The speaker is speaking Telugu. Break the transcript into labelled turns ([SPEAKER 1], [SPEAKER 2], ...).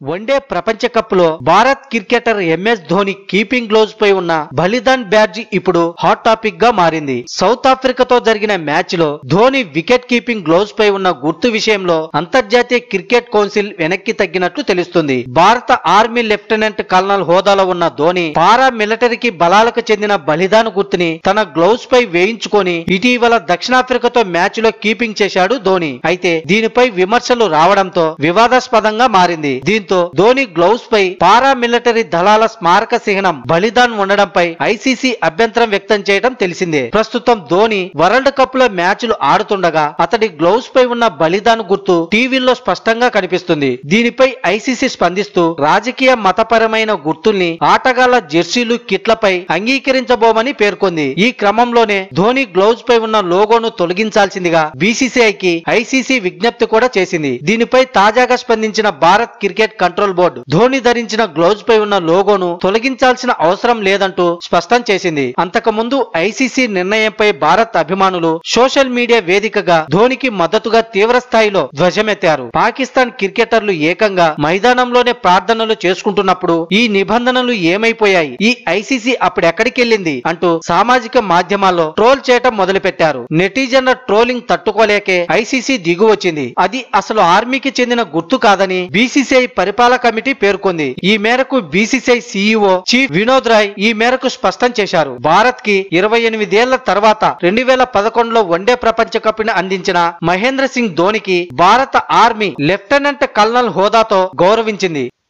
[SPEAKER 1] వన్డే ప్రపంచ కప్ లో Bharat cricketer MS Dhoni keeping gloves పై ఉన్న బలిదాన్ బ్యాడ్జీ ఇప్పుడు హాట్ టాపిక్ గా మారింది సౌత్ ఆఫ్రికాతో జరిగిన మ్యాచ్ లో ధోని వికెట్ కీపింగ్ గ్లోవ్స్ పై ఉన్న గుర్తు విషయంలో అంతర్జాతీయ క్రికెట్ కౌన్సిల్ వెనక్కి తగ్గినట్లు తెలుస్తుంది భారత ఆర్మీ లెఫ్టినెంట్ కల్నల్ హోదాలో ఉన్న ధోని పారా మిలిటరీకి బలాలకు చెందిన బలిదాన్ గుర్తుని తన గ్లోవ్స్ పై వేయించుకొని ఇటీవల దక్షిణాఫ్రికాతో మ్యాచ్ లో కీపింగ్ చేశాడు ధోని అయితే దీనిపై విమర్శలు రావడంతో వివాదాస్పదంగా మారింది దీంతో ధోని గ్లౌస్ పై పారా మిలిటరీ దళాల స్మారక చిహ్నం బలిదాన్ ఉండడంపై ఐసీసీ అభ్యంతరం వ్యక్తం చేయడం తెలిసిందే ప్రస్తుతం ధోని వరల్డ్ కప్ లో మ్యాచ్లు ఆడుతుండగా అతడి గ్లౌస్ పై ఉన్న బలిదాన్ గుర్తు టీవీల్లో స్పష్టంగా కనిపిస్తుంది దీనిపై ఐసీసీ స్పందిస్తూ రాజకీయ మతపరమైన గుర్తుల్ని ఆటగాళ్ల జెర్సీలు కిట్లపై అంగీకరించబోమని పేర్కొంది ఈ క్రమంలోనే ధోని గ్లౌస్ పై ఉన్న లోగోను తొలగించాల్సిందిగా బీసీసీఐకి ఐసీసీ విజ్ఞప్తి కూడా చేసింది దీనిపై తాజాగా స్పందించిన Bharat cricket control board Dhoni ధరించిన గ్లౌజ్ పై ఉన్న లోగోను తొలగించాల్సిన అవసరం లేదంటూ స్పష్టం చేసింది అంతకుముందు ఐసీసీ నిర్ణయంపై భారత్ అభిమానులు సోషల్ మీడియా వేదికగా ధోనికి మద్దతుగా తీవ్ర స్థాయిలో ధ్వజమెత్తారు పాకిస్తాన్ క్రికెటర్లు ఏకంగా మైదానంలోనే ప్రార్థనలు చేసుకుంటున్నప్పుడు ఈ నిబంధనలు ఏమైపోయాయి ఈ ఐసీసీ అప్పుడెక్కడికెళ్ళింది అంటూ సామాజిక మాధ్యమాల్లో ట్రోల్ చేయటం మొదలుపెట్టారు నెటిజన్ల ట్రోలింగ్ తట్టుకోలేకే ఐసీసీ దిగు వచ్చింది అది అసలు ఆర్మీకి చెందిన గుర్తు కాదని బీసీసీఐ పరిపాలక కమిటీ పేర్కొంది ఈ మేరకు BCCI CEO chief Vinod Rai ఈ మేరకు స్పష్టం చేశారు భారత్ కి ఇరవై ఎనిమిదేళ్ల తర్వాత రెండు వేల పదకొండులో వన్డే ప్రపంచ కప్ ని అందించిన మహేంద్ర సింగ్ ధోనికి భారత ఆర్మీ లెఫ్టినెంట్ కల్నల్ హోదాతో గౌరవించింది